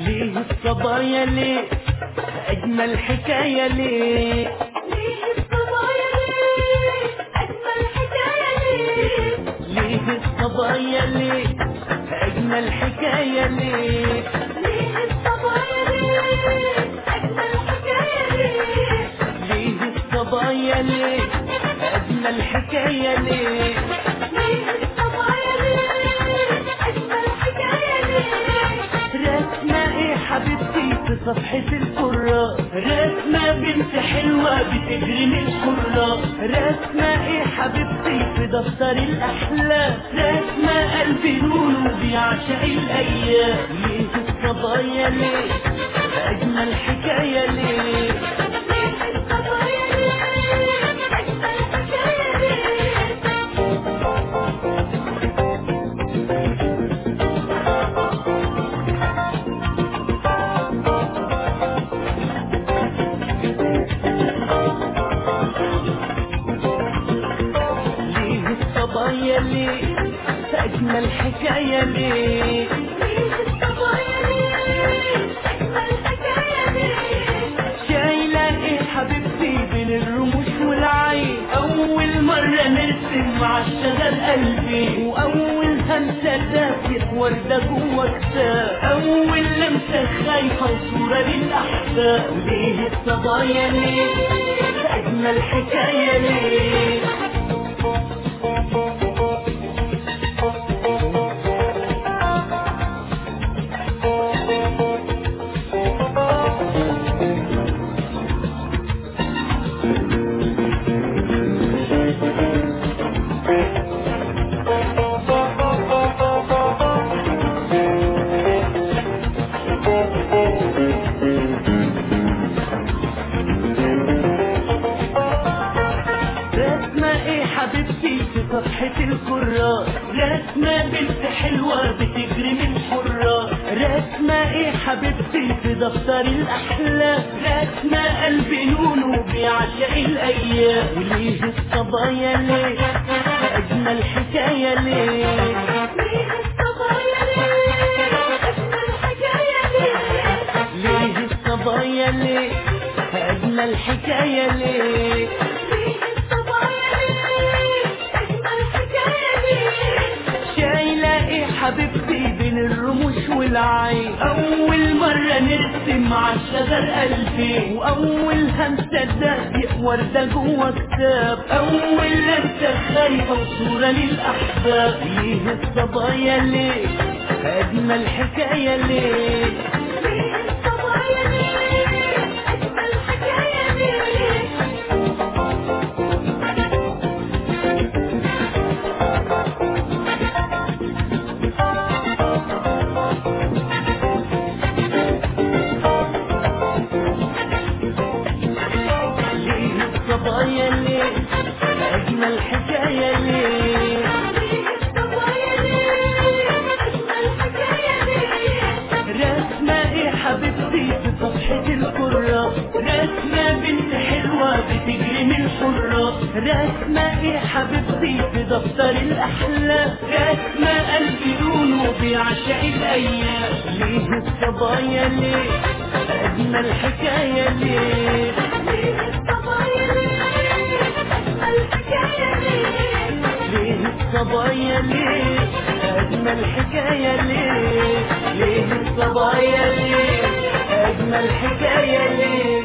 ليه الصبايا ليه أجمل حكاية ليه ليه الصبايا ليه أجمل حكاية ليه ليه الصبايا ليه أجمل حكاية ليه ليه الصبايا ليه أجمل حكاية ليه ليه الصبايا ليه أجمل حكاية ليه ليه الصبايا ليه أجمل حكاية ليه رسمة ايه حبيبتي في صفحة القراء رسمة بنت حلوة بتجري من القراء رسمة ايه حبيبتي في دفتر الأحلام رسمة قلبي نور بيعشق الأيام ليه الصبايا ليه أجمل حكاية ليه ليه الصبايا ليه أجمل حكاية ليه ليه الصبايا ليه أجمل حكاية ليه ليه الصبايا ليه أجمل حكاية ليه شايلة ايه حبيبتي بين الرموش والعين اول مرة نرسم مع الشجر قلبي واول همسة دافية وردة جوه كتاب اول لمسة خايفة وصورة للاحباب ليه الصبايا ليه اجمل حكاية ليه رسمة ايه حبيبتي في صفحة الكراس رسمة بنت حلوة بتجري من حراس رسمة ايه حبيبتي في دفتر الأحلام رسمة قلبي لونه بيعشق الأيام وليه الصبايا ليه أجمل حكاية ليه ليه الصبايا ليه أجمل حكاية ليه ليه الصبايا ليه أجمل حكاية ليه ليه الصبايا ليه أجمل حكاية ليه شايلة ايه حبيبتي بين الرموش والعين اول مرة نرسم مع الشجر قلبي واول همسة دافئ وردة جوه كتاب اول لمسة خايفة وصورة للاحباب ليه الصبايا ليه اجمل حكاية ليه ليه الصبايا ليه أجمل حكاية ليه ليه الصبايا ليه اجمل حكاية ليه ليه الصبايا ليه أجمل حكاية ليه رسمة ايه حبيبتي في صفحة القراء رسمة بنت حلوة بتجري من حراء رسمة ايه حبيبتي في دفتر الأحلام رسمة قلبي لونه بيعشق الأيام ليه الصبايا ليه أجمل حكاية ليه ليه الصبايا ليه أجمل حكاية ليه ليه الصبايا ليه أجمل حكاية ليه ليه الصبايا ليه أجمل حكاية ليه